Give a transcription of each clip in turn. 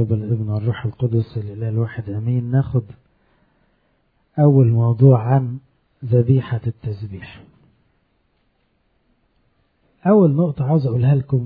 رب الابن والروح القدس الإله الواحد أمين ناخد أول موضوع عن ذبيحة التسبيح أول نقطة عاوز أقولها لكم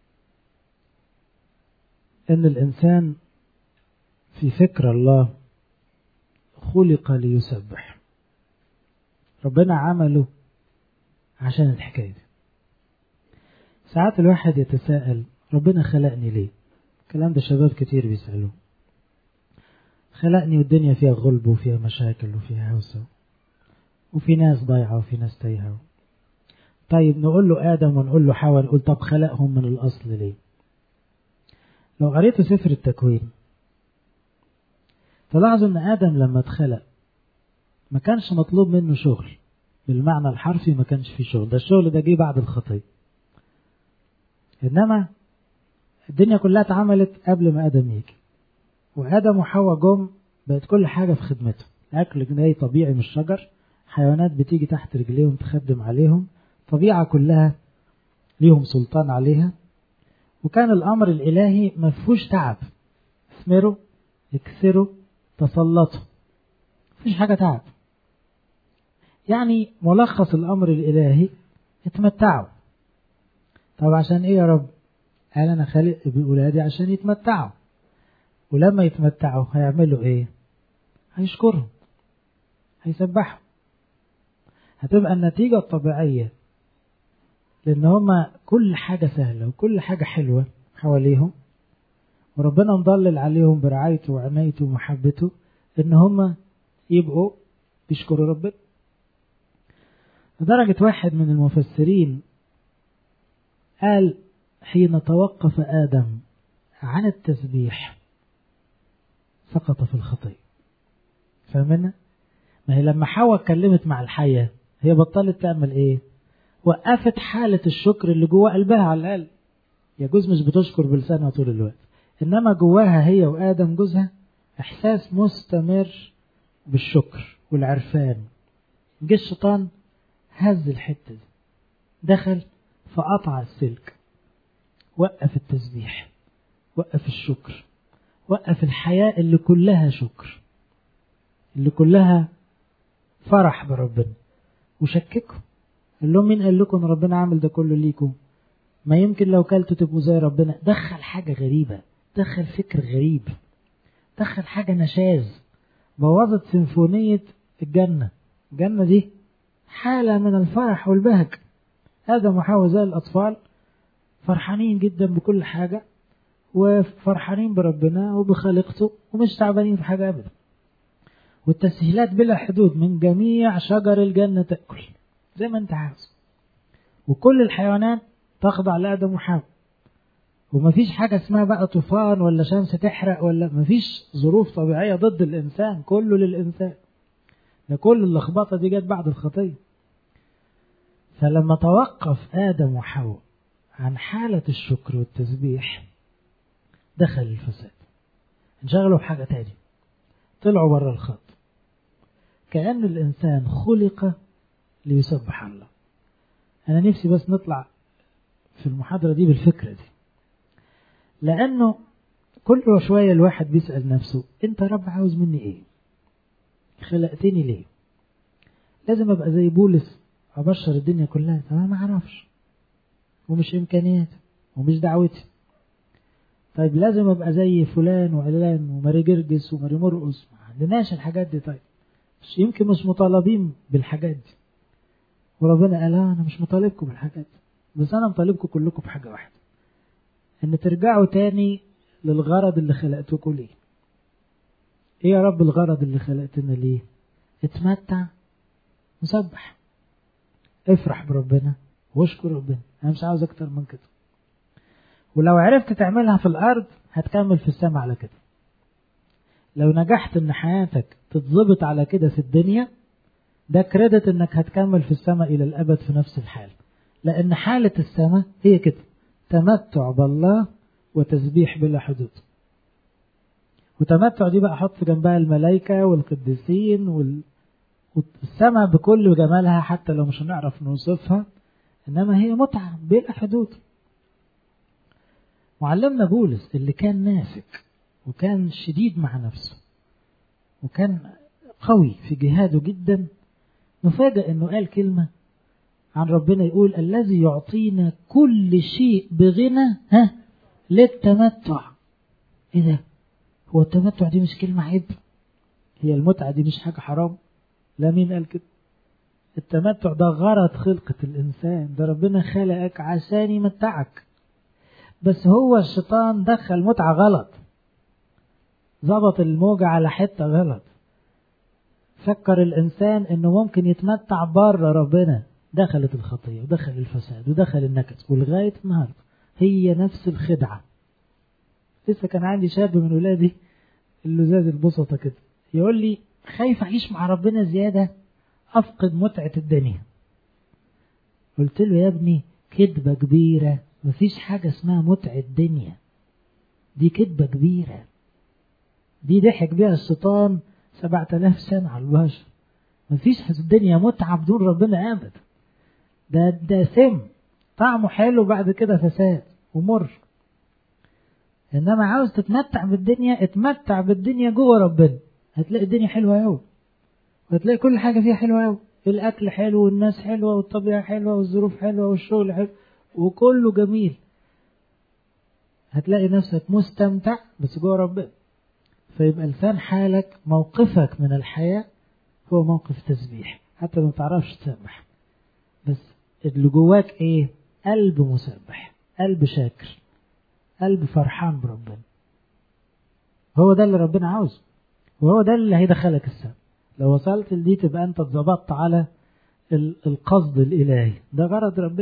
إن الإنسان في فكر الله خلق ليسبح ربنا عمله عشان الحكاية دي ساعات الواحد يتساءل ربنا خلقني ليه الكلام ده شباب كتير بيسألوه خلقني والدنيا فيها غلب وفيها مشاكل وفيها هوسة وفي ناس ضايعة وفي ناس تايهة طيب نقول له آدم ونقول له حواء نقول طب خلقهم من الأصل ليه لو قريتوا سفر التكوين تلاحظوا ان آدم لما اتخلق ما كانش مطلوب منه شغل بالمعنى الحرفي ما كانش فيه شغل ده الشغل ده جه بعد الخطية إنما الدنيا كلها اتعملت قبل ما آدم يجي وآدم وحواء جم بقت كل حاجة في خدمته أكل جاي طبيعي من الشجر حيوانات بتيجي تحت رجليهم تخدم عليهم طبيعة كلها ليهم سلطان عليها وكان الأمر الإلهي ما فيهوش تعب اثمروا اكسروا تسلطوا مفيش حاجة تعب يعني ملخص الأمر الإلهي اتمتعوا طب عشان إيه يا رب قال أنا خالق بأولادي عشان يتمتعوا ولما يتمتعوا هيعملوا إيه هيشكرهم هيسبحوا هتبقى النتيجة الطبيعية لأن هما كل حاجة سهلة وكل حاجة حلوة حواليهم وربنا مضلل عليهم برعايته وعنايته ومحبته إن هما يبقوا بيشكروا ربنا لدرجة واحد من المفسرين قال حين توقف آدم عن التسبيح سقط في الخطية فاهمنا؟ ما هي لما حواء اتكلمت مع الحية هي بطلت تعمل ايه؟ وقفت حالة الشكر اللي جوه قلبها على الأقل يجوز مش بتشكر بلسانها طول الوقت إنما جواها هي وآدم جوزها إحساس مستمر بالشكر والعرفان جه الشيطان هز الحتة دي دخل فقطع السلك وقف التسبيح وقف الشكر وقف الحياة اللي كلها شكر اللي كلها فرح بربنا وشككوا قال لهم مين قال لكم ان ربنا عامل ده كله ليكم ما يمكن لو كلتوا تبقوا زي ربنا دخل حاجة غريبة دخل فكر غريب دخل حاجة نشاز بوظت سيمفونية الجنة الجنة دي حالة من الفرح والبهج آدم وحواء زي الأطفال فرحانين جدا بكل حاجة وفرحانين بربنا وبخالقته ومش تعبانين في حاجة أبدا والتسهيلات بلا حدود من جميع شجر الجنة تأكل زي ما انت عاوز وكل الحيوانات تخضع لآدم وحواء ومفيش حاجة اسمها بقى طوفان ولا شمس تحرق ولا مفيش ظروف طبيعية ضد الإنسان كله للإنسان ده كل اللخبطة دي جت بعد الخطية فلما توقف آدم وحواء عن حالة الشكر والتسبيح دخل الفساد انشغلوا بحاجة تاني طلعوا بره الخط كأن الإنسان خلق ليسبح الله أنا نفسي بس نطلع في المحاضرة دي بالفكرة دي لأنه كل شوية الواحد بيسأل نفسه أنت رب عاوز مني إيه خلقتني ليه لازم أبقى زي بولس أبشر الدنيا كلها أنا ما أعرفش ومش إمكانياتي ومش دعوتي طيب لازم أبقى زي فلان وعلان وماري جرجس وماري مرقس ما عندناش الحاجات دي طيب مش يمكن مش مطالبين بالحاجات دي وربنا قال أنا مش مطالبكم بالحاجات دي بس أنا مطالبكم كلكم بحاجة واحدة إن ترجعوا تاني للغرض اللي خلقتكم ليه إيه يا رب الغرض اللي خلقتنا ليه اتمتع مسبح افرح بربنا واشكر ربنا أنا مش عاوز أكتر من كده ولو عرفت تعملها في الأرض هتكمل في السماء على كده لو نجحت إن حياتك تتظبط على كده في الدنيا ده كريدت إنك هتكمل في السماء إلى الأبد في نفس الحال لأن حالة السماء هي كده تمتع بالله وتسبيح بلا حدود وتمتع دي بقى حط جنبها الملائكة والقديسين وال... والسماء بكل جمالها حتى لو مش هنعرف نوصفها إنما هي متعة بلا حدود معلمنا بولس اللي كان ناسك وكان شديد مع نفسه وكان قوي في جهاده جدا نفاجأ انه قال كلمة عن ربنا يقول الذي يعطينا كل شيء بغنى ها للتمتع ايه ده هو التمتع دي مش كلمة عيب هي المتعة دي مش حاجة حرام لا مين قال كده التمتع ده غرض خلقة الإنسان ده ربنا خلقك عشان يمتعك بس هو الشيطان دخل متعة غلط ظبط الموجة على حتة غلط فكر الإنسان إنه ممكن يتمتع بره ربنا دخلت الخطية ودخل الفساد ودخل النكس ولغاية النهاردة هي نفس الخدعة لسه كان عندي شاب من ولادي اللزاز البسطة كده يقول لي خايف أعيش مع ربنا زيادة أفقد متعة الدنيا قلت له يا ابني كذبة كبيرة مفيش حاجة اسمها متعة الدنيا دي كذبة كبيرة دي ضحك بيها الشيطان سبعة آلاف سنة على البشر مفيش في الدنيا متعة بدون ربنا أبدا ده ده سم طعمه حلو بعد كده فساد ومر إنما عاوز تتمتع بالدنيا اتمتع بالدنيا جوه ربنا هتلاقي الدنيا حلوة أوي وهتلاقي كل حاجة فيها حلوة أوي الأكل حلو والناس حلوة والطبيعة حلوة والظروف حلوة والشغل حلو وكله جميل هتلاقي نفسك مستمتع بس جوه ربنا فيبقى لسان حالك موقفك من الحياة هو موقف تسبيح حتى ما تعرفش تسبح بس اللي جواك ايه قلب مسبح قلب شاكر قلب فرحان بربنا هو ده اللي ربنا عاوزه وهو ده اللي هيدخلك السما لو وصلت لدي تبقى انت اتظبطت على القصد الالهي ده غرض ربنا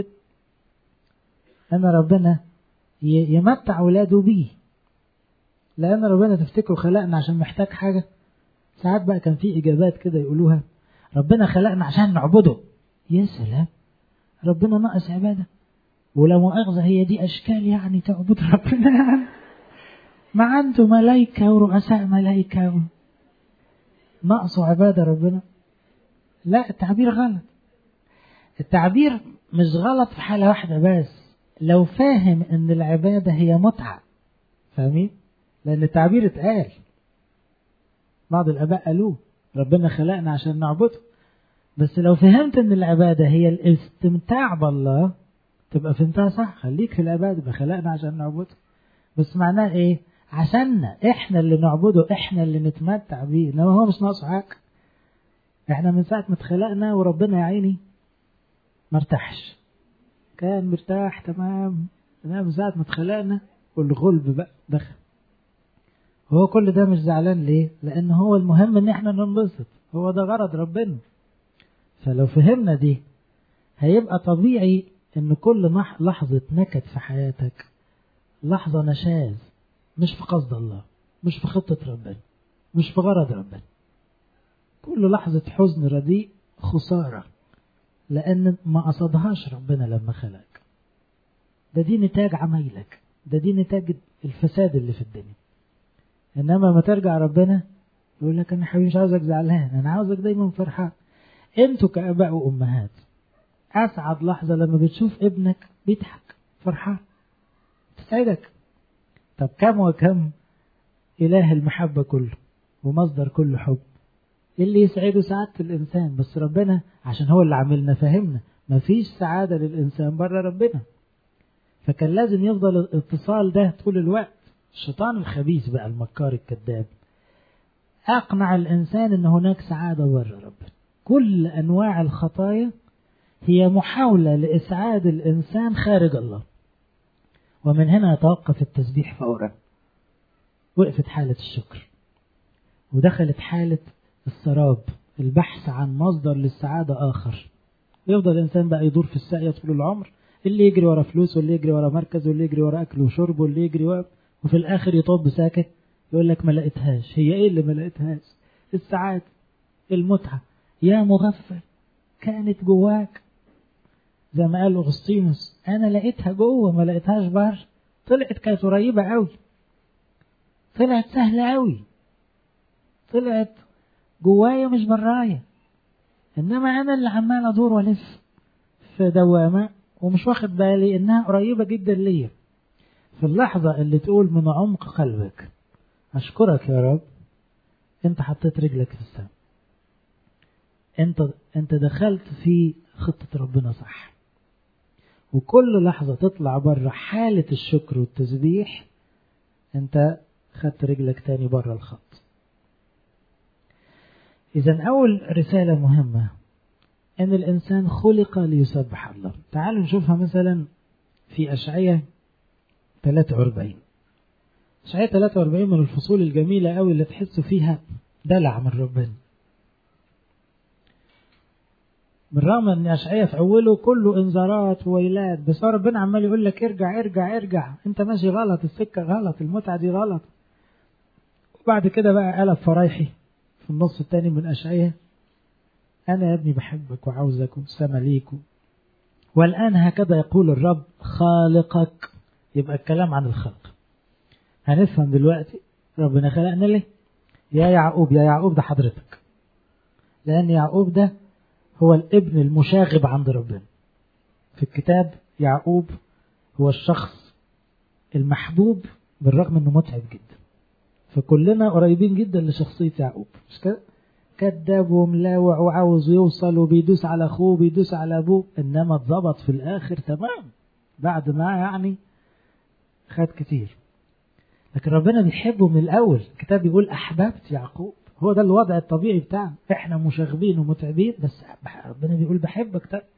ان ربنا يمتع ولاده بيه لان ربنا تفتكروا خلقنا عشان محتاج حاجه ساعات بقى كان في اجابات كده يقولوها ربنا خلقنا عشان نعبده يا سلام ربنا ناقص عباده ولو مؤاخذه هي دي اشكال يعني تعبد ربنا ما عنده ملائكه ورؤساء ملائكه ناقصه عباده ربنا لا التعبير غلط التعبير مش غلط في حاله واحده بس لو فاهم ان العباده هي متعه فاهمين لان التعبير اتقال بعض الاباء قالوه ربنا خلقنا عشان نعبده بس لو فهمت ان العباده هي الاستمتاع بالله تبقى فهمتها صح خليك في العباده يبقى خلقنا عشان نعبده بس معناه ايه عشاننا احنا اللي نعبده احنا اللي نتمتع بيه انما هو مش ناقص حاجه احنا من ساعه ما اتخلقنا وربنا يا عيني ما ارتاحش كان مرتاح تمام انما من ساعه ما اتخلقنا والغلب بقى دخل هو كل ده مش زعلان ليه لان هو المهم ان احنا ننبسط هو ده غرض ربنا فلو فهمنا دي هيبقى طبيعي ان كل لحظة نكد في حياتك لحظة نشاز مش في قصد الله مش في خطة ربنا مش في غرض ربنا كل لحظة حزن رديء خسارة لأن ما قصدهاش ربنا لما خلقك ده دي نتاج عمايلك ده دي نتاج الفساد اللي في الدنيا انما ما ترجع ربنا يقول لك انا حبيبي مش عاوزك زعلان انا عاوزك دايما فرحان انتوا كاباء وامهات اسعد لحظه لما بتشوف ابنك بيضحك فرحان تسعدك طب كم وكم اله المحبه كله ومصدر كل حب اللي يسعده سعاده الانسان بس ربنا عشان هو اللي عاملنا فهمنا مفيش سعاده للانسان بره ربنا فكان لازم يفضل الاتصال ده طول الوقت الشيطان الخبيث بقى المكار الكذاب أقنع الإنسان أن هناك سعادة بره ربنا كل أنواع الخطايا هي محاولة لإسعاد الإنسان خارج الله ومن هنا يتوقف التسبيح فورا وقفت حالة الشكر ودخلت حالة السراب البحث عن مصدر للسعادة آخر يفضل الإنسان بقى يدور في الساقية طول العمر اللي يجري ورا فلوس واللي يجري ورا مركز واللي يجري ورا أكل وشرب واللي يجري ورا وفي الآخر يطب ساكت يقول لك ما لقيتهاش هي إيه اللي ما لقيتهاش السعادة المتعة يا مغفل كانت جواك زي ما قال أغسطينوس أنا لقيتها جوه ما لقيتهاش بره طلعت كانت قريبة قوي طلعت سهلة قوي طلعت جوايا مش برايا إنما أنا اللي عمال أدور وألف في دوامة ومش واخد بالي إنها قريبة جدا ليا في اللحظة اللي تقول من عمق قلبك أشكرك يا رب أنت حطيت رجلك في السماء أنت أنت دخلت في خطة ربنا صح وكل لحظة تطلع بره حالة الشكر والتسبيح أنت خدت رجلك تاني بره الخط إذا أول رسالة مهمة أن الإنسان خلق ليسبح الله تعالوا نشوفها مثلا في أشعية 43 أشعية 43 من الفصول الجميلة أوي اللي تحسوا فيها دلع من ربنا بالرغم ان اشعياء في اوله كله انذارات وويلات بس هو ربنا عمال يقول لك ارجع ارجع ارجع انت ماشي غلط السكه غلط المتعه دي غلط وبعد كده بقى قلب فرايحي في النص التاني من اشعياء انا يا ابني بحبك وعاوزك والسما ليك والان هكذا يقول الرب خالقك يبقى الكلام عن الخلق هنفهم دلوقتي ربنا خلقنا ليه يا يعقوب يا يعقوب ده حضرتك لان يعقوب ده هو الابن المشاغب عند ربنا في الكتاب يعقوب هو الشخص المحبوب بالرغم انه متعب جدا فكلنا قريبين جدا لشخصية يعقوب مش كده كذاب وملاوع وعاوز يوصل وبيدوس على اخوه وبيدوس على ابوه انما اتظبط في الاخر تمام بعد ما يعني خد كتير لكن ربنا بيحبه من الاول الكتاب بيقول احببت يعقوب هو ده الوضع الطبيعي بتاعنا احنا مشاغبين ومتعبين بس ربنا بيقول بحبك ده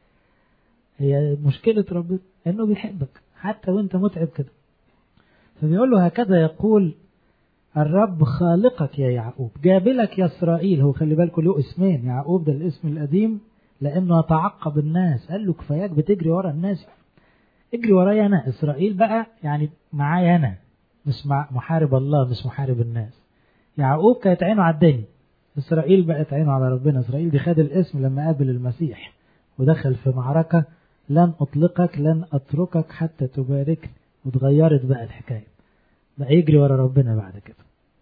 هي مشكلة ربنا انه بيحبك حتى وانت متعب كده فبيقول له هكذا يقول الرب خالقك يا يعقوب جابلك يا اسرائيل هو خلي بالكم له اسمين يعقوب ده الاسم القديم لانه يتعقب الناس قال له كفاياك بتجري ورا الناس اجري ورايا انا اسرائيل بقى يعني معايا انا مش مع محارب الله مش محارب الناس يعقوب كانت عينه على الدنيا إسرائيل بقت عينه على ربنا إسرائيل دي خد الاسم لما قابل المسيح ودخل في معركة لن أطلقك لن أتركك حتى تباركني وتغيرت بقى الحكاية بقى يجري ورا ربنا بعد كده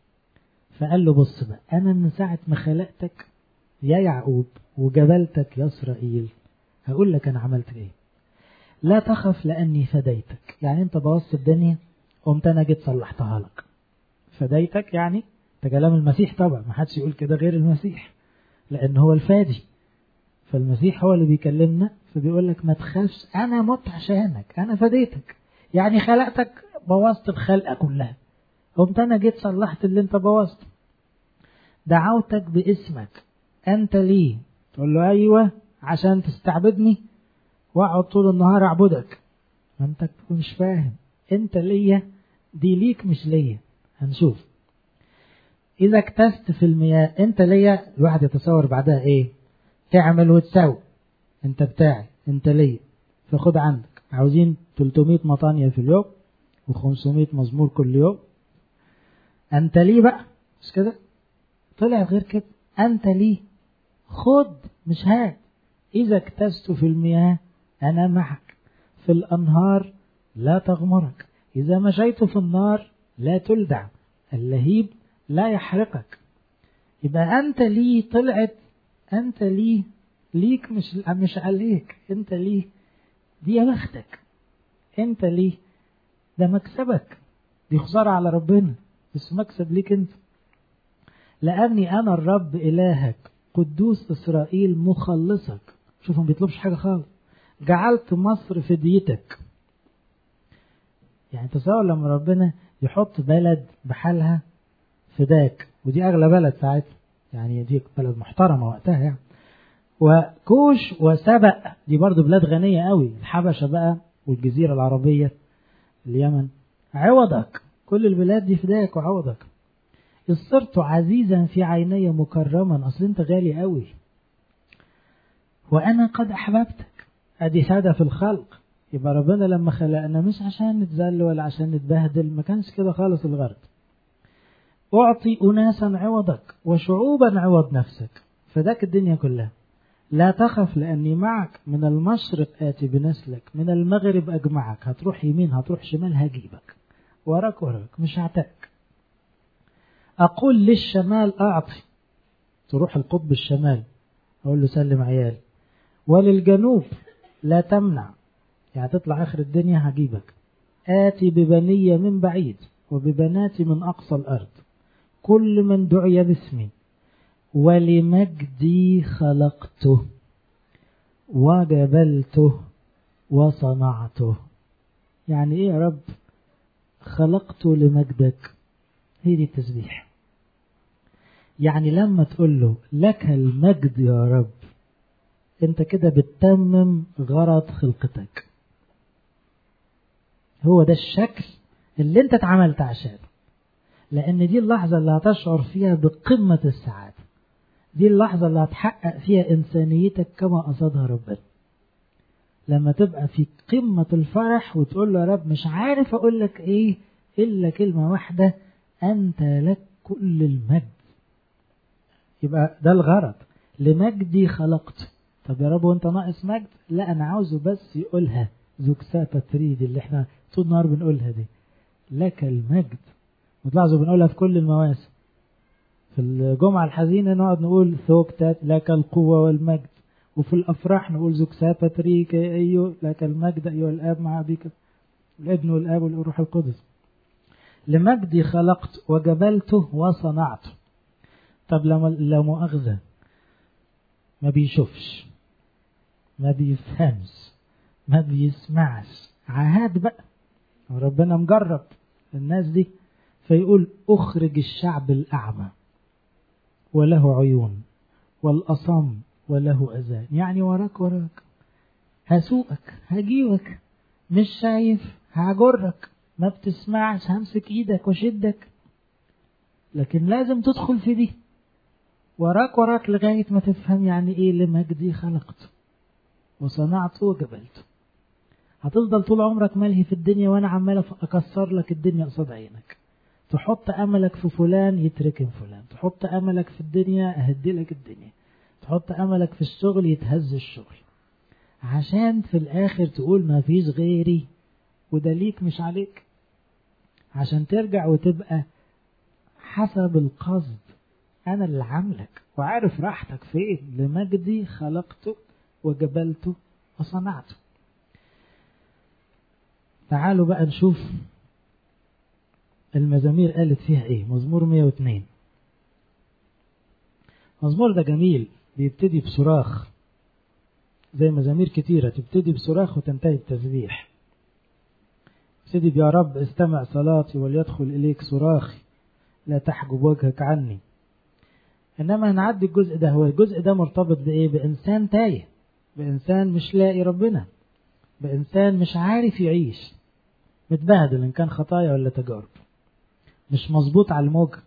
فقال له بص بقى أنا من ساعة ما خلقتك يا يعقوب وجبلتك يا إسرائيل هقول لك أنا عملت إيه لا تخف لأني فديتك يعني أنت بوظت الدنيا قمت أنا جيت صلحتها لك فديتك يعني ده كلام المسيح طبعا ما حدش يقول كده غير المسيح لأن هو الفادي فالمسيح هو اللي بيكلمنا فبيقول لك ما تخافش أنا مت عشانك أنا فديتك يعني خلقتك بوظت الخلقة كلها قمت أنا جيت صلحت اللي أنت بوظته دعوتك باسمك أنت لي تقول له أيوة عشان تستعبدني واقعد طول النهار أعبدك ما أنت مش فاهم أنت ليا دي ليك مش ليا هنشوف إذا اكتست في المياه أنت ليا الواحد يتصور بعدها إيه تعمل وتسوي أنت بتاعي أنت ليا فخد عندك عاوزين 300 مطانية في اليوم و500 مزمور كل يوم أنت ليه بقى مش كده طلع غير كده أنت ليه خد مش هات إذا اكتست في المياه أنا معك في الأنهار لا تغمرك إذا مشيت في النار لا تلدع اللهيب لا يحرقك يبقى أنت ليه طلعت أنت ليه ليك مش مش عليك أنت ليه دي يا بختك أنت ليه ده مكسبك دي خسارة على ربنا بس مكسب ليك أنت لأني أنا الرب إلهك قدوس إسرائيل مخلصك شوفوا ما بيطلبش حاجة خالص جعلت مصر فديتك يعني تصور لما ربنا يحط بلد بحالها فداك ودي أغلى بلد ساعتها يعني دي بلد محترمة وقتها يعني وكوش وسبأ دي برضو بلاد غنية قوي الحبشة بقى والجزيرة العربية اليمن عوضك كل البلاد دي فداك وعوضك إذ صرت عزيزا في عيني مكرما أصل أنت غالي قوي وأنا قد أحببتك أدي سادة في الخلق يبقى ربنا لما خلقنا مش عشان نتذل ولا عشان نتبهدل ما كانش كده خالص الغرض أعطي أناسا عوضك وشعوبا عوض نفسك فداك الدنيا كلها لا تخف لأني معك من المشرق آتي بنسلك من المغرب أجمعك هتروح يمين هتروح شمال هجيبك وراك وراك مش هعتك أقول للشمال أعطي تروح القطب الشمال أقول له سلم عيالي وللجنوب لا تمنع يعني تطلع آخر الدنيا هجيبك آتي ببنية من بعيد وببناتي من أقصى الأرض كل من دعي باسمي ولمجدي خلقته وجبلته وصنعته يعني ايه يا رب خلقته لمجدك هي دي التسبيح يعني لما تقول له لك المجد يا رب انت كده بتتمم غرض خلقتك هو ده الشكل اللي انت اتعملت عشانه لان دي اللحظة اللي هتشعر فيها بقمة السعادة دي اللحظة اللي هتحقق فيها إنسانيتك كما قصدها ربنا لما تبقى في قمة الفرح وتقول له يا رب مش عارف أقول لك إيه إلا كلمة واحدة أنت لك كل المجد يبقى ده الغرض لمجدي خلقت طب يا رب وانت ناقص مجد لا انا عاوزه بس يقولها زوكساتا تريد اللي احنا طول النهار بنقولها دي لك المجد وتلاحظوا بنقولها في كل المواسم في الجمعة الحزينة نقعد نقول ثوكتات لك القوة والمجد وفي الأفراح نقول زوكساتا تريك أيو لك المجد أيها الآب مع أبيك الابن والآب والروح القدس لمجدي خلقت وجبلته وصنعته طب لما لو مؤاخذة ما بيشوفش ما بيفهمش ما بيسمعش عهاد بقى وربنا مجرب الناس دي فيقول اخرج الشعب الأعمى وله عيون والأصم وله أذان يعني وراك وراك هسوقك هجيبك مش شايف هجرك ما بتسمعش همسك ايدك وشدك لكن لازم تدخل في دي وراك وراك لغاية ما تفهم يعني ايه لمجدي خلقت وصنعت وجبلت هتفضل طول عمرك ملهي في الدنيا وانا عمال اكسر لك الدنيا قصاد عينك تحط املك في فلان يتركن فلان تحط املك في الدنيا اهدي لك الدنيا تحط املك في الشغل يتهز الشغل عشان في الاخر تقول ما فيش غيري وده ليك مش عليك عشان ترجع وتبقى حسب القصد انا اللي عاملك وعارف راحتك فين لمجدي خلقته وجبلته وصنعته تعالوا بقى نشوف المزامير قالت فيها ايه مزمور 102 مزمور ده جميل بيبتدي بصراخ زي مزامير كتيرة تبتدي بصراخ وتنتهي بتسبيح ابتدي يا رب استمع صلاتي وليدخل إليك صراخي لا تحجب وجهك عني إنما هنعدي الجزء ده هو الجزء ده مرتبط بإيه بإنسان تايه بإنسان مش لاقي ربنا بإنسان مش عارف يعيش متبهدل إن كان خطايا ولا تجارب مش مظبوط على الموجة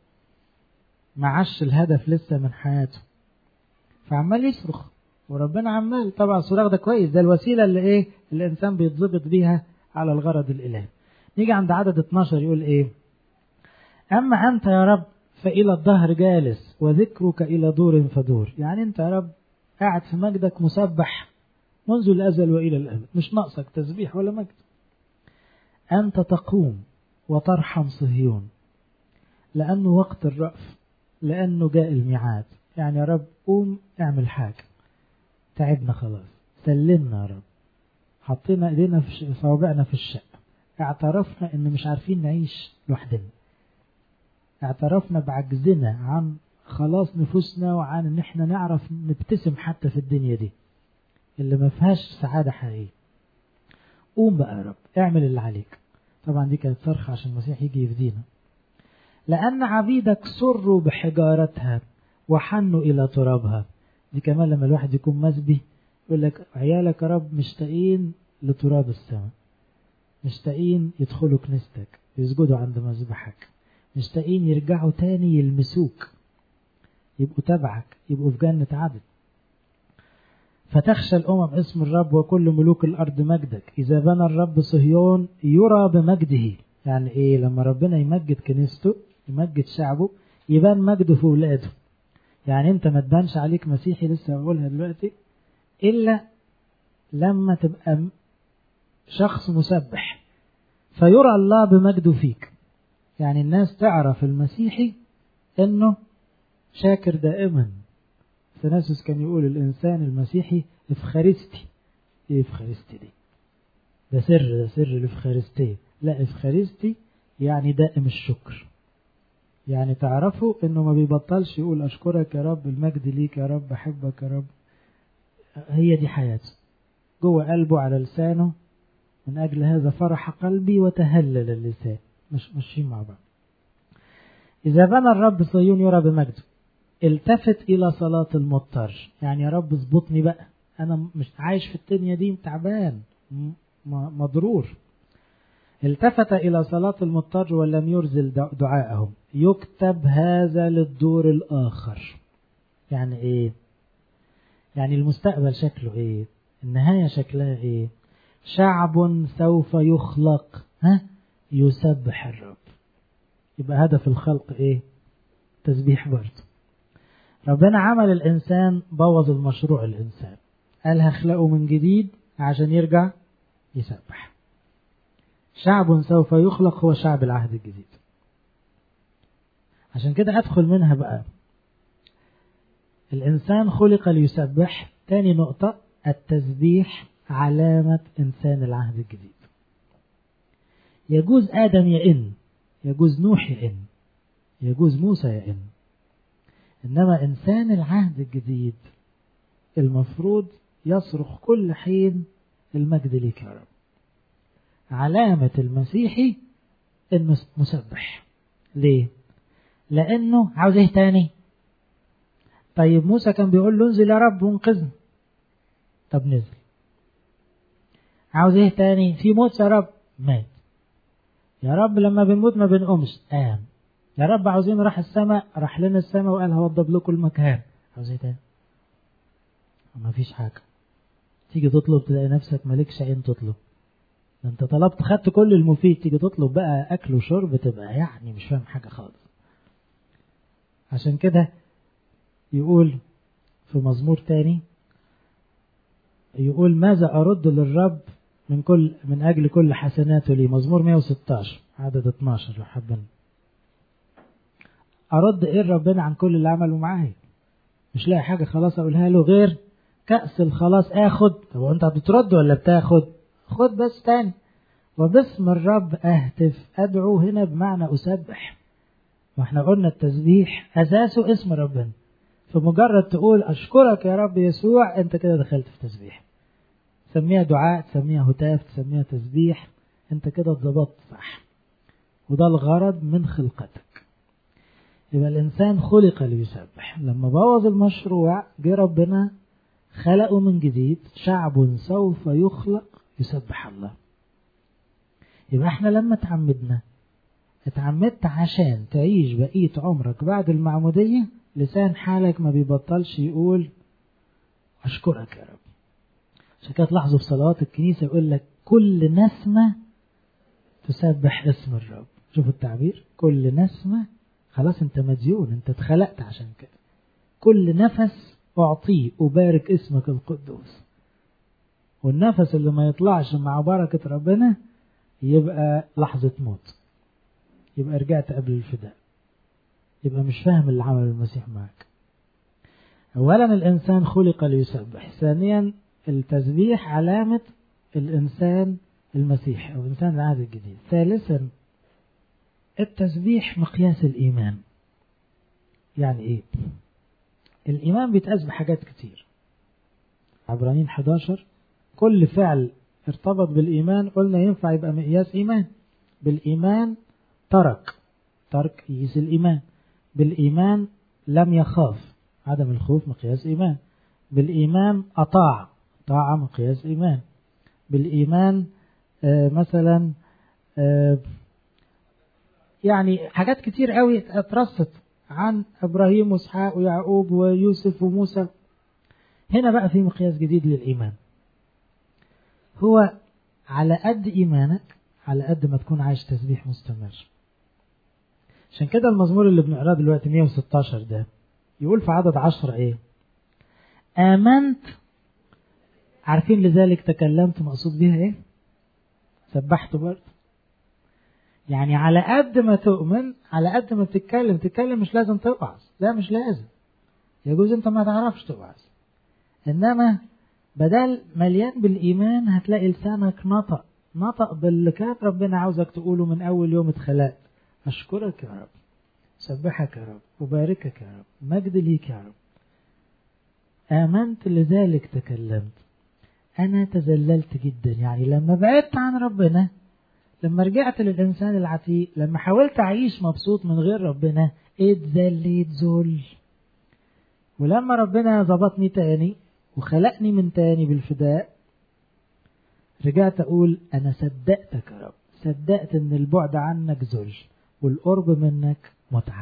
معاش الهدف لسه من حياته فعمال يصرخ وربنا عمال طبعا الصراخ ده كويس ده الوسيلة اللي ايه الانسان بيتظبط بيها على الغرض الالهي نيجي عند عدد 12 يقول ايه اما انت يا رب فالى الظهر جالس وذكرك الى دور فدور يعني انت يا رب قاعد في مجدك مسبح منذ الازل والى الابد مش ناقصك تسبيح ولا مجد انت تقوم وترحم صهيون لانه وقت الرأف لانه جاء الميعاد يعني يا رب قوم اعمل حاجه تعبنا خلاص سلمنا يا رب حطينا ايدينا في صوابعنا في الشقة اعترفنا ان مش عارفين نعيش لوحدنا اعترفنا بعجزنا عن خلاص نفوسنا وعن ان احنا نعرف نبتسم حتى في الدنيا دي اللي ما فيهاش سعادة حقيقية قوم بقى يا رب اعمل اللي عليك طبعا دي كانت صرخة عشان المسيح يجي يفدينا لأن عبيدك سروا بحجارتها وحنوا إلى ترابها دي كمان لما الواحد يكون مسبي يقول لك عيالك يا رب مشتاقين لتراب السماء مشتاقين يدخلوا كنيستك يسجدوا عند مذبحك مشتاقين يرجعوا تاني يلمسوك يبقوا تبعك يبقوا في جنة عدن فتخشى الأمم اسم الرب وكل ملوك الأرض مجدك إذا بنى الرب صهيون يرى بمجده يعني إيه لما ربنا يمجد كنيسته يمجد شعبه يبان مجده في ولاده يعني انت ما تبانش عليك مسيحي لسه بقولها دلوقتي الا لما تبقى شخص مسبح فيرى الله بمجده فيك يعني الناس تعرف المسيحي انه شاكر دائما ثناسوس كان يقول الانسان المسيحي افخارستي ايه افخارستي دي ده سر ده سر الافخارستيه لا افخارستي يعني دائم الشكر يعني تعرفوا انه ما بيبطلش يقول اشكرك يا رب المجد ليك يا رب احبك يا رب هي دي حياته جوه قلبه على لسانه من اجل هذا فرح قلبي وتهلل اللسان مش ماشيين مع بعض اذا بنى الرب صهيون يرى بمجده التفت الى صلاة المضطر يعني يا رب اظبطني بقى انا مش عايش في الدنيا دي تعبان مضرور التفت إلى صلاة المضطر ولم يرزل دعاءهم يكتب هذا للدور الآخر يعني إيه يعني المستقبل شكله إيه النهاية شكلها إيه شعب سوف يخلق ها يسبح الرب يبقى هدف الخلق إيه تسبيح برضه ربنا عمل الإنسان بوظ المشروع الإنسان قال هخلقه من جديد عشان يرجع يسبح شعب سوف يخلق هو شعب العهد الجديد عشان كده أدخل منها بقى الإنسان خلق ليسبح تاني نقطة التسبيح علامة إنسان العهد الجديد يجوز آدم يئن يجوز نوح يئن يجوز موسى يئن إنما إنسان العهد الجديد المفروض يصرخ كل حين المجد ليك يا رب علامة المسيحي انه مسبح ليه لانه عاوز ايه تاني طيب موسى كان بيقول له انزل يا رب وانقذني طب نزل عاوز ايه تاني في موت يا رب مات يا رب لما بنموت ما بنقومش قام يا رب عاوزين راح السماء راح لنا السماء وقال هوضب لكم المكان عاوز ايه تاني ما فيش حاجة تيجي تطلب تلاقي نفسك مالكش عين تطلب ده انت طلبت خدت كل المفيد تيجي تطلب بقى اكل وشرب تبقى يعني مش فاهم حاجة خالص عشان كده يقول في مزمور تاني يقول ماذا أرد للرب من كل من أجل كل حسناته لي مزمور 116 عدد 12 لو حابين أرد إيه ربنا عن كل اللي عمله معايا مش لاقي حاجة خلاص أقولها له غير كأس الخلاص آخد طب أنت بترد ولا بتاخد خد بس تاني وباسم الرب أهتف أدعو هنا بمعنى أسبح واحنا قلنا التسبيح أساسه اسم ربنا فمجرد تقول أشكرك يا رب يسوع أنت كده دخلت في تسبيح تسميها دعاء تسميها هتاف تسميها تسبيح أنت كده اتظبطت صح وده الغرض من خلقتك يبقى الإنسان خلق ليسبح لما بوظ المشروع جه ربنا خلقه من جديد شعب سوف يخلق يسبح الله يبقى احنا لما تعمدنا اتعمدت عشان تعيش بقية عمرك بعد المعمودية لسان حالك ما بيبطلش يقول أشكرك يا رب عشان كده تلاحظوا في صلوات الكنيسة يقول لك كل نسمة تسبح اسم الرب شوفوا التعبير كل نسمة خلاص انت مديون انت اتخلقت عشان كده كل نفس أعطيه أبارك اسمك القدوس والنفس اللي ما يطلعش مع بركة ربنا يبقى لحظة موت يبقى رجعت قبل الفداء يبقى مش فاهم اللي عمل المسيح معك أولا الإنسان خلق ليسبح ثانيا التسبيح علامة الإنسان المسيح أو إنسان العهد الجديد ثالثا التسبيح مقياس الإيمان يعني إيه الإيمان بيتقاس بحاجات كتير عبرانيين 11 كل فعل ارتبط بالإيمان قلنا ينفع يبقى مقياس إيمان بالإيمان ترك ترك يقيس الإيمان بالإيمان لم يخاف عدم الخوف مقياس إيمان بالإيمان أطاع طاعة مقياس إيمان بالإيمان آه مثلا آه يعني حاجات كتير قوي اترصت عن إبراهيم وإسحاق ويعقوب ويوسف وموسى هنا بقى في مقياس جديد للإيمان هو على قد إيمانك على قد ما تكون عايش تسبيح مستمر عشان كده المزمور اللي بنقراه دلوقتي 116 ده يقول في عدد عشرة ايه آمنت عارفين لذلك تكلمت مقصود بيها ايه سبحت برضه يعني على قد ما تؤمن على قد ما بتتكلم تتكلم مش لازم توعظ لا مش لازم يجوز انت ما تعرفش توعظ انما بدل مليان بالإيمان هتلاقي لسانك نطق نطق باللي كان ربنا عاوزك تقوله من أول يوم اتخلقت أشكرك يا رب سبحك يا رب وباركك يا رب مجد ليك يا رب آمنت لذلك تكلمت أنا تذللت جدا يعني لما بعدت عن ربنا لما رجعت للإنسان العتيق لما حاولت أعيش مبسوط من غير ربنا اتذليت ذل ولما ربنا ظبطني تاني وخلقني من تاني بالفداء رجعت أقول أنا صدقتك يا رب صدقت إن البعد عنك ذل والقرب منك متعة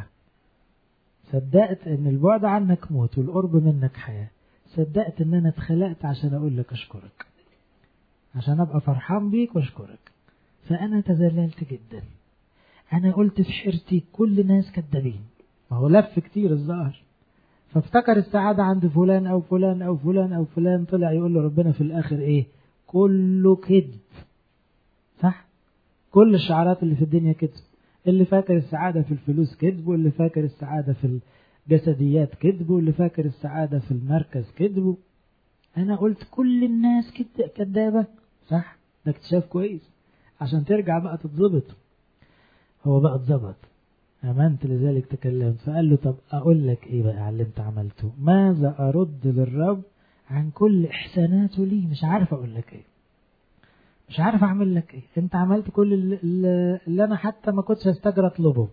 صدقت إن البعد عنك موت والقرب منك حياة صدقت إن أنا اتخلقت عشان أقول لك أشكرك عشان أبقى فرحان بيك وأشكرك فأنا تذللت جدا أنا قلت في حيرتي كل الناس كدابين ما هو لف كتير الظاهر فافتكر السعادة عند فلان أو فلان أو فلان أو فلان طلع يقول له ربنا في الآخر إيه كله كذب صح كل الشعارات اللي في الدنيا كذب اللي فاكر السعادة في الفلوس كذب واللي فاكر السعادة في الجسديات كذب واللي فاكر السعادة في المركز كذب أنا قلت كل الناس كدابة صح ده اكتشاف كويس عشان ترجع بقى تتظبط هو بقى اتظبط آمنت لذلك تكلمت فقال له طب أقول لك إيه بقى على اللي أنت عملته ماذا أرد للرب عن كل إحساناته لي مش عارف أقول لك إيه مش عارف أعمل لك إيه أنت عملت كل اللي, اللي أنا حتى ما كنتش أستجر أطلبه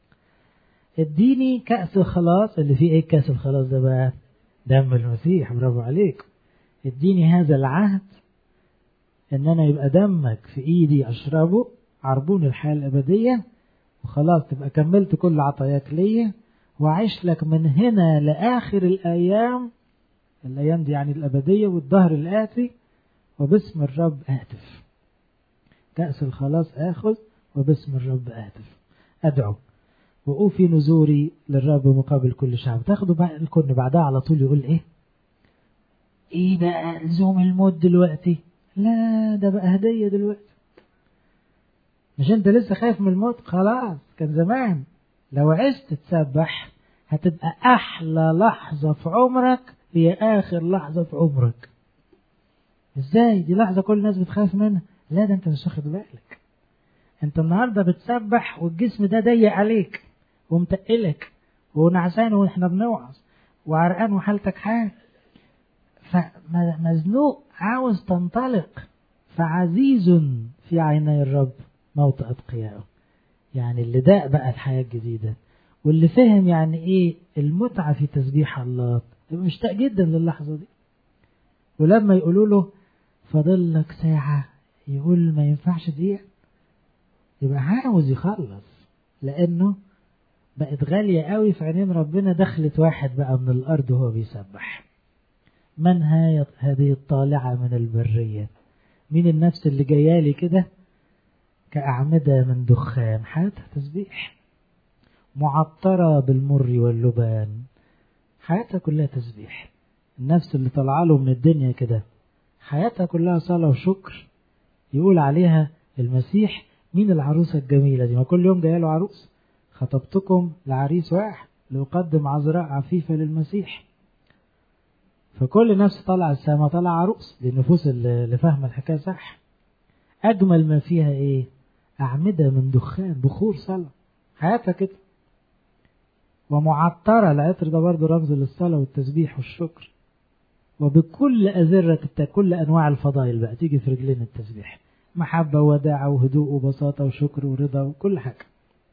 اديني كأس الخلاص اللي فيه إيه كأس الخلاص ده بقى دم المسيح برافو عليك اديني هذا العهد ان انا يبقى دمك في ايدي اشربه عربون الحياة الابدية وخلاص تبقى كملت كل عطاياك ليا وعيش لك من هنا لاخر الايام الايام دي يعني الابدية والظهر الاتي وباسم الرب اهتف كأس الخلاص اخذ وباسم الرب اهتف ادعو وأوفي نزوري للرب مقابل كل شعب تاخدوا بقى الكن بعدها على طول يقول ايه ايه بقى لزوم الموت دلوقتي لا ده بقى هدية دلوقتي مش انت لسه خايف من الموت خلاص كان زمان لو عشت تسبح هتبقى احلى لحظة في عمرك هي اخر لحظة في عمرك ازاي دي لحظة كل الناس بتخاف منها لا ده انت مش واخد بالك انت النهاردة بتسبح والجسم ده ضيق عليك ومتقلك ونعسان واحنا بنوعظ وعرقان وحالتك حال فمزنوق عاوز تنطلق فعزيز في عيني الرب موت أتقيائه يعني اللي داق بقى الحياة الجديدة واللي فهم يعني ايه المتعة في تسبيح الله يبقى مشتاق جدا للحظة دي ولما يقولوا له فاضل لك ساعة يقول ما ينفعش دقيقة يبقى عاوز يخلص لأنه بقت غالية قوي في عينين ربنا دخلت واحد بقى من الأرض وهو بيسبح من هي هذه الطالعة من البرية مين النفس اللي جايالي كده كأعمدة من دخان حياتها تسبيح معطرة بالمر واللبان حياتها كلها تسبيح النفس اللي طالعه له من الدنيا كده حياتها كلها صلاة وشكر يقول عليها المسيح مين العروسة الجميلة دي ما كل يوم جايه له عروس خطبتكم لعريس واحد لأقدم عذراء عفيفة للمسيح فكل نفس طالعة السماء طالعة عروس للنفوس اللي فاهمة الحكاية صح أجمل ما فيها إيه أعمدة من دخان بخور صلاة حياتها كده ومعطرة العطر ده برضه رمز للصلاة والتسبيح والشكر وبكل أزرة كل أنواع الفضائل بقى تيجي في رجلين التسبيح محبة وداعة وهدوء وبساطة وشكر ورضا وكل حاجة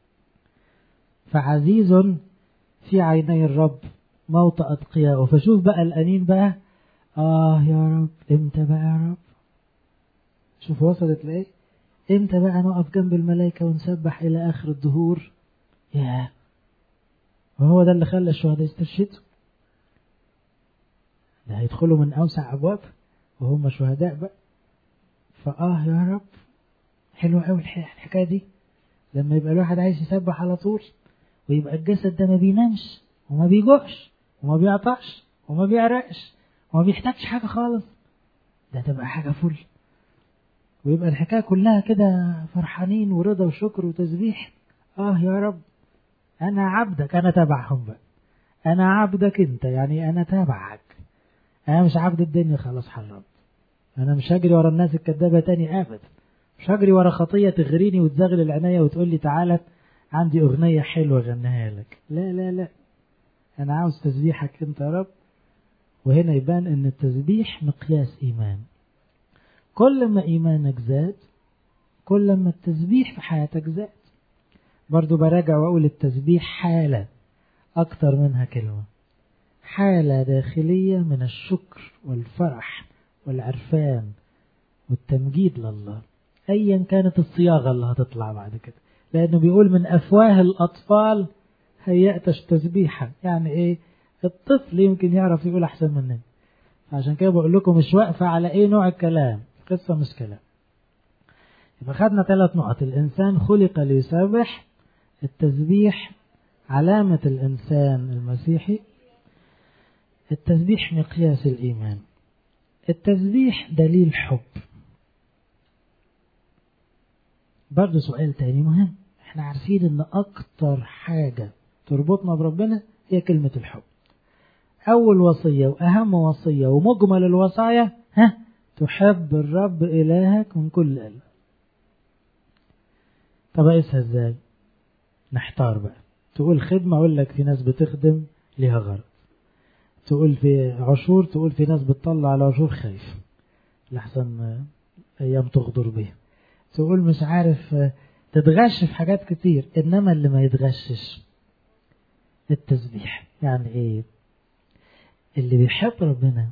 فعزيز في عيني الرب موت أتقياء فشوف بقى الأنين بقى آه يا رب إمتى بقى يا رب شوف وصلت لإيه إمتى بقى نقف جنب الملائكة ونسبح إلى آخر الدهور يا وهو ده اللي خلى الشهداء يسترشدوا ده هيدخلوا من أوسع أبواب وهم شهداء بقى فآه يا رب حلوة أوي الحكاية دي لما يبقى الواحد عايز يسبح على طول ويبقى الجسد ده ما بينامش وما بيجوعش وما بيعطش وما بيعرقش وما بيحتاجش حاجة خالص ده تبقى حاجة فل ويبقى الحكاية كلها كده فرحانين ورضا وشكر وتسبيح آه يا رب أنا عبدك أنا تبعهم بقى أنا عبدك أنت يعني أنا تابعك أنا مش عبد الدنيا خلاص حرمت أنا مش هجري ورا الناس الكدابة تاني أبدا مش هجري ورا خطية تغريني وتزغل العناية وتقول لي تعالى عندي أغنية حلوة غنيها لك لا لا لا أنا عاوز تسبيحك أنت يا رب وهنا يبان أن التسبيح مقياس إيمان كل ما إيمانك زاد كل ما التسبيح في حياتك زاد برضو براجع وأقول التسبيح حالة أكتر منها كلمة حالة داخلية من الشكر والفرح والعرفان والتمجيد لله أيا كانت الصياغة اللي هتطلع بعد كده لأنه بيقول من أفواه الأطفال هيأتش تسبيحا يعني إيه الطفل يمكن يعرف يقول أحسن مننا عشان كده بقول لكم مش واقفة على إيه نوع الكلام قصة مش كلام يبقى خدنا ثلاث نقط الإنسان خلق ليسبح التسبيح علامة الإنسان المسيحي التسبيح مقياس الإيمان التسبيح دليل حب برضه سؤال تاني مهم احنا عارفين ان اكتر حاجة تربطنا بربنا هي كلمة الحب اول وصية واهم وصية ومجمل الوصايا ها تحب الرب الهك من كل قلب طب اقيسها ازاي نحتار بقى تقول خدمة اقول لك في ناس بتخدم ليها غرض تقول في عشور تقول في ناس بتطلع على عشور خايف لحسن ايام تغدر بيها تقول مش عارف تتغش في حاجات كتير انما اللي ما يتغشش التسبيح يعني ايه اللي بيحب ربنا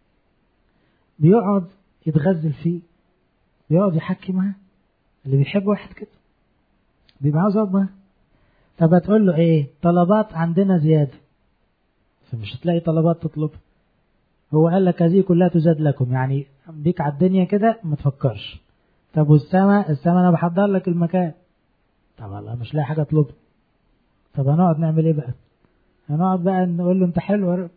بيقعد يتغزل فيه بيقعد يحكي معاه اللي بيحب واحد كده بيبقى عاوز يقعد معاه طب هتقول له ايه طلبات عندنا زياده فمش هتلاقي طلبات تطلب هو قال لك هذه كلها تزاد لكم يعني بيك على الدنيا كده ما تفكرش طب والسماء السماء انا بحضر لك المكان طب والله مش لاقي حاجه اطلبها طب هنقعد نعمل ايه بقى هنقعد بقى نقول له انت حلو يا رب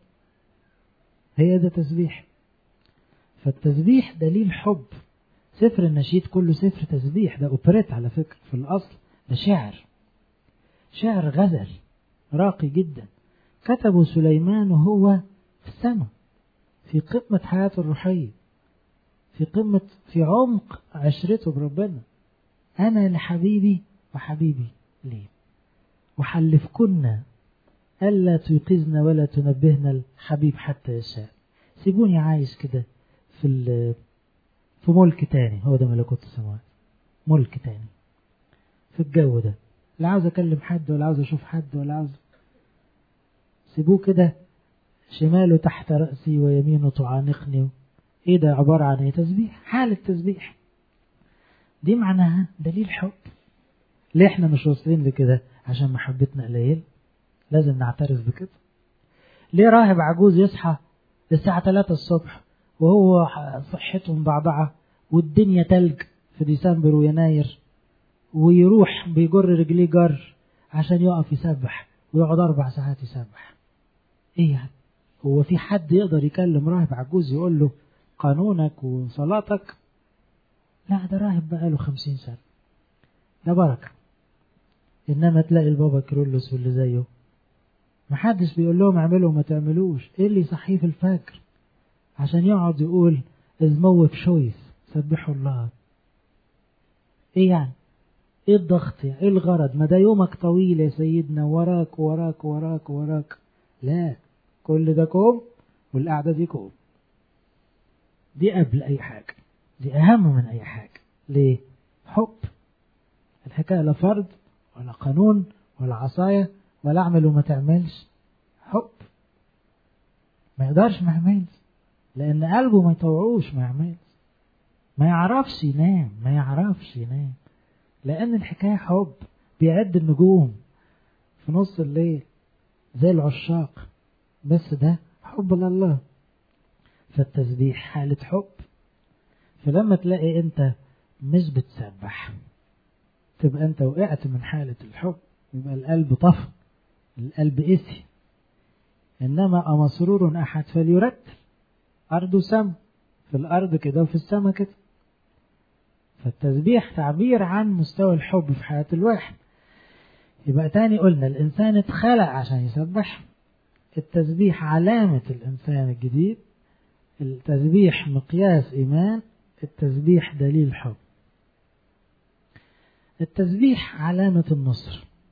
هي ده تسبيح فالتسبيح دليل حب سفر النشيد كله سفر تسبيح ده اوبريت على فكرة في الأصل ده شعر شعر غزل راقي جدا كتبه سليمان وهو في السماء في قمة حياته الروحية في قمة في عمق عشرته بربنا أنا لحبيبي وحبيبي لي وحلفكن ألا تيقظن ولا تنبهن الحبيب حتى يشاء سيبوني عايش كده في في ملك تاني هو ده ملكوت السماوات ملك تاني في الجو ده لا عاوز اكلم حد ولا عاوز اشوف حد ولا عاوز سيبوه كده شماله تحت رأسي ويمينه تعانقني ايه ده عبارة عن ايه تسبيح حالة تسبيح دي معناها دليل حب ليه احنا مش واصلين لكده عشان محبتنا قليل لازم نعترف بكده ليه راهب عجوز يصحى الساعة 3 الصبح وهو صحته مبعبعة والدنيا تلج في ديسمبر ويناير ويروح بيجر رجليه جر عشان يقف يسبح ويقعد أربع ساعات يسبح إيه يعني؟ هو في حد يقدر يكلم راهب عجوز يقول له قانونك وصلاتك؟ لا ده راهب بقاله خمسين سنة ده بركة إنما تلاقي البابا كرولوس واللي زيه محدش بيقول لهم اعملوا وما تعملوش ايه اللي يصحيه في الفجر عشان يقعد يقول ازمو في شويس سبحوا الله ايه يعني ايه الضغط يعني ايه الغرض ما ده يومك طويل يا سيدنا وراك وراك وراك وراك لا كل ده كوم والقعدة دي كوم دي قبل اي حاجة دي اهم من اي حاجة ليه حب الحكاية لا فرض ولا قانون ولا عصاية ولا اعمل وما تعملش حب ما يقدرش ما يعملش لان قلبه ما يطوعوش ما يعملش ما يعرفش ينام ما يعرفش ينام لان الحكايه حب بيعد النجوم في نص الليل زي العشاق بس ده حب لله فالتسبيح حالة حب فلما تلاقي انت مش بتسبح تبقى انت وقعت من حالة الحب يبقى القلب طفى القلب قسي إنما أمسرور أحد فليرتل أرض سم في الأرض كده وفي السماء كده فالتسبيح تعبير عن مستوى الحب في حياة الواحد يبقى تاني قلنا الإنسان اتخلق عشان يسبح التسبيح علامة الإنسان الجديد التسبيح مقياس إيمان التسبيح دليل حب التسبيح علامة النصر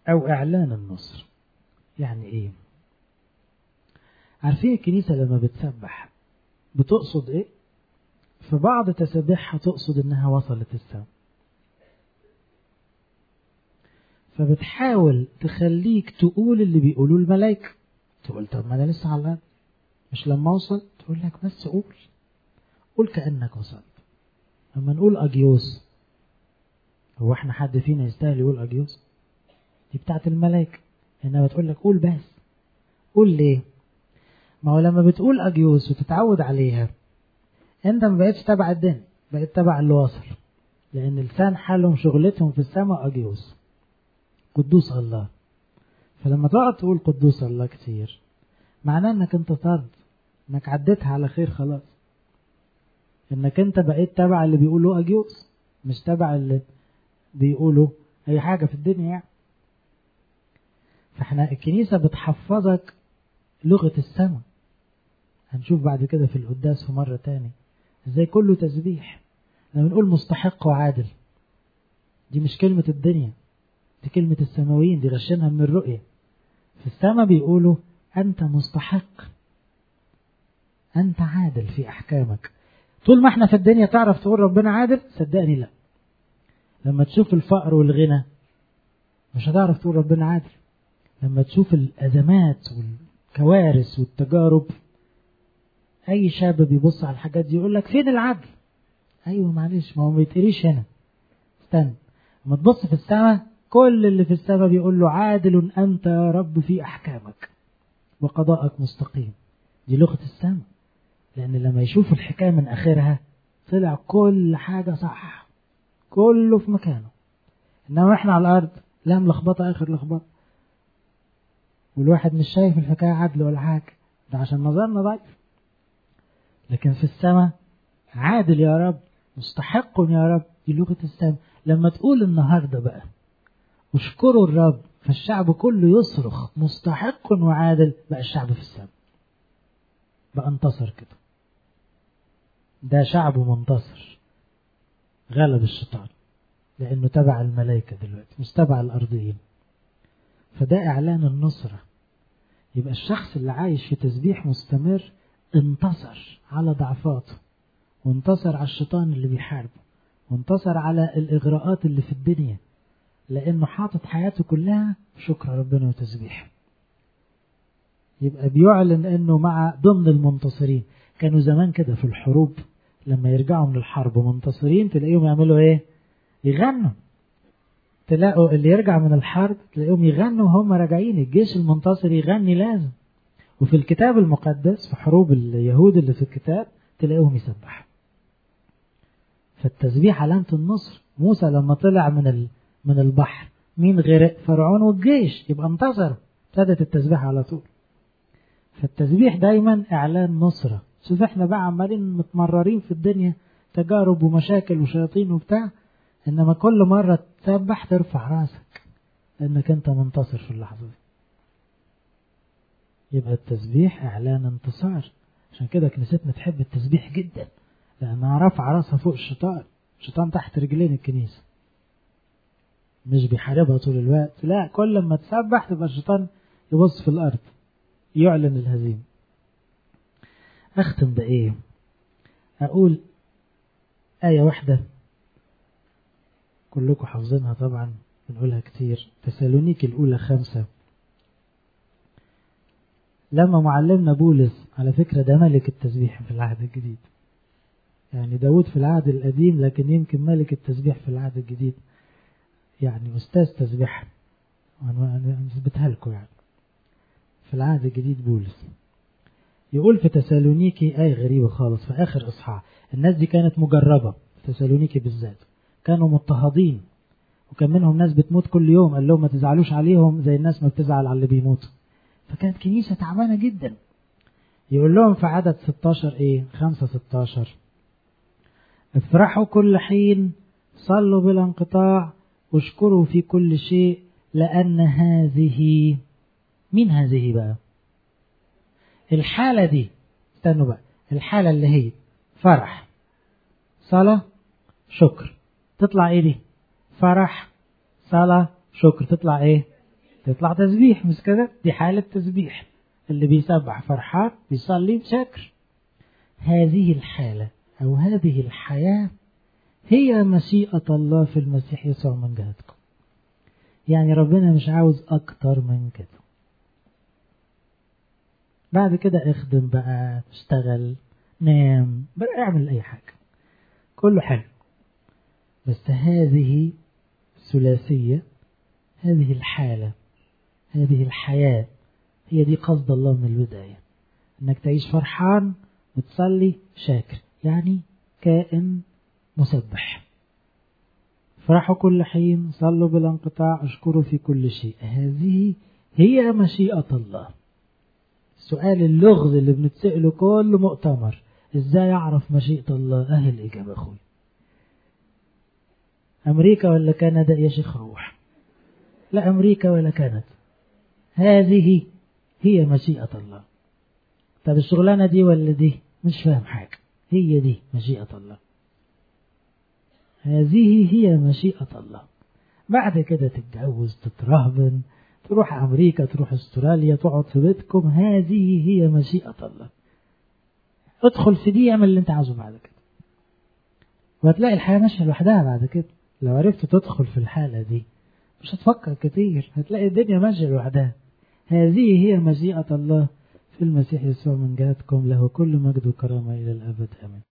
أو إعلان النصر يعني إيه عارفين الكنيسة لما بتسبح بتقصد إيه في بعض تسابيحها تقصد إنها وصلت السماء فبتحاول تخليك تقول اللي بيقولوه الملائكة تقول طب ما أنا لسه على الأرض مش لما أوصل تقول لك بس قول قول كأنك وصلت لما نقول أجيوس هو احنا حد فينا يستاهل يقول أجيوس دي بتاعت الملائكة إنما تقول لك قول بس قول ليه ما هو لما بتقول أجيوس وتتعود عليها أنت ما بقتش تبع الدين بقيت تبع اللي واصل لأن لسان حالهم شغلتهم في السماء أجيوس قدوس الله فلما تقعد تقول قدوس الله كتير معناه انك انت طرد انك عديتها على خير خلاص انك انت بقيت تبع اللي بيقولوا اجيوس مش تبع اللي بيقولوا اي حاجة في الدنيا يعني فاحنا الكنيسة بتحفظك لغة السماء هنشوف بعد كده في القداس في مرة تاني ازاي كله تسبيح لما نقول مستحق وعادل دي مش كلمة الدنيا دي كلمة السماويين دي غشنها من الرؤية في السماء بيقولوا أنت مستحق أنت عادل في أحكامك طول ما احنا في الدنيا تعرف تقول ربنا عادل صدقني لا لما تشوف الفقر والغنى مش هتعرف تقول ربنا عادل لما تشوف الأزمات والكوارث والتجارب أي شاب بيبص على الحاجات دي يقول لك فين العدل أيوة معلش ما هو ما يتقريش هنا استنى لما تبص في السماء كل اللي في السماء بيقول له عادل أنت يا رب في أحكامك وقضاءك مستقيم دي لغة السماء لأن لما يشوف الحكاية من آخرها طلع كل حاجة صح كله في مكانه إنما إحنا على الأرض لا ملخبطة آخر لخبطة والواحد مش شايف الحكاية عدل ولا حاجة ده عشان نظرنا ضعيف لكن في السماء عادل يا رب مستحق يا رب دي لغة السماء لما تقول النهاردة بقى اشكروا الرب فالشعب كله يصرخ مستحق وعادل بقى الشعب في السماء بقى انتصر كده ده شعب منتصر غلب الشيطان لانه تبع الملائكه دلوقتي مش تبع الارضيين فده اعلان النصره يبقى الشخص اللي عايش في تسبيح مستمر انتصر على ضعفاته وانتصر على الشيطان اللي بيحاربه وانتصر على الاغراءات اللي في الدنيا لانه حاطط حياته كلها في شكر ربنا وتسبيح يبقى بيعلن انه مع ضمن المنتصرين كانوا زمان كده في الحروب لما يرجعوا من الحرب منتصرين تلاقيهم يعملوا ايه يغنوا تلاقوا اللي يرجع من الحرب تلاقيهم يغنوا وهم راجعين الجيش المنتصر يغني لازم وفي الكتاب المقدس في حروب اليهود اللي في الكتاب تلاقيهم يسبحوا فالتسبيح علامة النصر موسى لما طلع من ال... من البحر مين غرق فرعون والجيش يبقى انتصر ابتدت التسبيح على طول فالتسبيح دايما اعلان نصرة شوف احنا بقى عمالين متمررين في الدنيا تجارب ومشاكل وشياطين وبتاع انما كل مرة تسبح ترفع راسك لانك انت منتصر في اللحظة دي يبقى التسبيح اعلان انتصار عشان كده كنيستنا تحب التسبيح جدا لانها رافعة راسها فوق الشيطان الشيطان تحت رجلين الكنيسة مش بيحاربها طول الوقت لا كل ما تسبح تبقى الشيطان يبص في الارض يعلن الهزيمة أختم بإيه أقول آية واحدة كلكم حافظينها طبعا بنقولها كتير تسالونيك الأولى خمسة لما معلمنا بولس على فكرة ده ملك التسبيح في العهد الجديد يعني داود في العهد القديم لكن يمكن ملك التسبيح في العهد الجديد يعني أستاذ تسبيح أنا أثبتها لكم يعني في العهد الجديد بولس يقول في تسالونيكي آية غريبة خالص في آخر إصحاح الناس دي كانت مجربة في تسالونيكي بالذات كانوا مضطهدين وكان منهم ناس بتموت كل يوم قال لهم ما تزعلوش عليهم زي الناس ما بتزعل على اللي بيموتوا فكانت كنيسة تعبانة جدا يقول لهم في عدد 16 ايه 5 16 افرحوا كل حين صلوا بلا انقطاع واشكروا في كل شيء لأن هذه مين هذه بقى الحالة دي استنوا بقى الحالة اللي هي فرح صلاة شكر تطلع ايه دي فرح صلاة شكر تطلع ايه يطلع تسبيح مش كده دي حالة تسبيح اللي بيسبح فرحان بيصلي شاكر هذه الحالة أو هذه الحياة هي مشيئة الله في المسيح يسوع من جهتكم يعني ربنا مش عاوز أكتر من كده بعد كده اخدم بقى اشتغل نام بقى اعمل أي حاجة كله حلو بس هذه ثلاثية هذه الحالة هذه الحياة هي دي قصد الله من البداية انك تعيش فرحان وتصلي شاكر يعني كائن مسبح فرحوا كل حين صلوا بلا انقطاع اشكروا في كل شيء هذه هي مشيئة الله السؤال اللغز اللي بنتسأله كل مؤتمر ازاي اعرف مشيئة الله اهل الاجابة اخوي امريكا ولا كندا يا شيخ روح لا امريكا ولا كندا هذه هي مشيئة الله طب الشغلانة دي ولا دي مش فاهم حاجة هي دي مشيئة الله هذه هي مشيئة الله بعد كده تتجوز تترهبن تروح أمريكا تروح استراليا تقعد في بيتكم هذه هي مشيئة الله ادخل في دي اعمل اللي انت عاوزه بعد كده وهتلاقي الحياة ماشية لوحدها بعد كده لو عرفت تدخل في الحالة دي مش هتفكر كتير هتلاقي الدنيا ماشية لوحدها هذه هي مشيئة الله في المسيح يسوع من جهتكم له كل مجد وكرامة إلى الأبد آمين